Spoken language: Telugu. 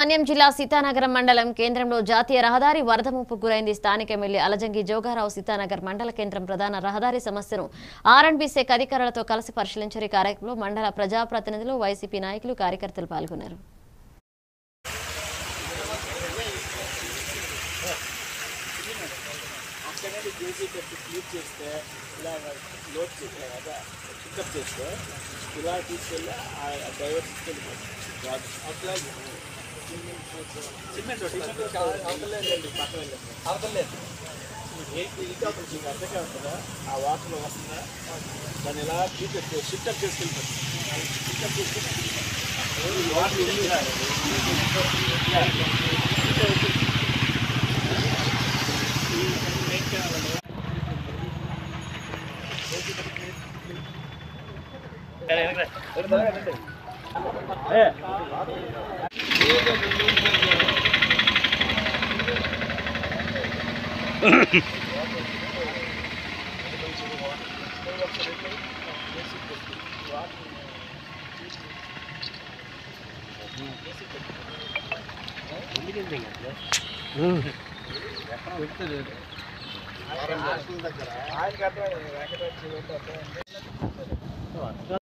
మన్యం జిల్లా సీతానగరం మండలం కేంద్రంలో జాతీయ రహదారి వరద ముప్పు గురైంది స్థానిక ఎమ్మెల్యే అలజంగి జోగారావు సీతానగర్ మండల కేంద్రం ప్రధాన రహదారి సమస్యను ఆర్ఎండ్బీ శాఖ అధికారులతో కలిసి పరిశీలించారు ఈ కార్యక్రమంలో మండల ప్రజాప్రతినిధులు వైసీపీ నాయకులు కార్యకర్తలు పాల్గొన్నారు అక్కడే జేసీ పెట్టి క్లీన్ చేస్తే ఇలా లోడ్ చేస్తే కదా పికప్ చేస్తే ఇలా తీసుకెళ్ళి ఆ డ్రైవర్ తీసుకెళ్ళిపోతుంది అట్లా సిమెంట్ సిమెంట్ అవతలేదండి పక్కన వెళ్ళండి అవతలేదు ఇంకా కొంచెం అర్థంగా ఉంటుందా ఆ వాటర్లో వస్తుందా దాన్ని ఇలా తీసేస్తే షిఫ్టప్ చేసుకెళ్ళిపోతుంది షిఫ్టప్ చేసుకుని వాటర్ ఆయనకి అర్థమైంది వెంకటేశ్వర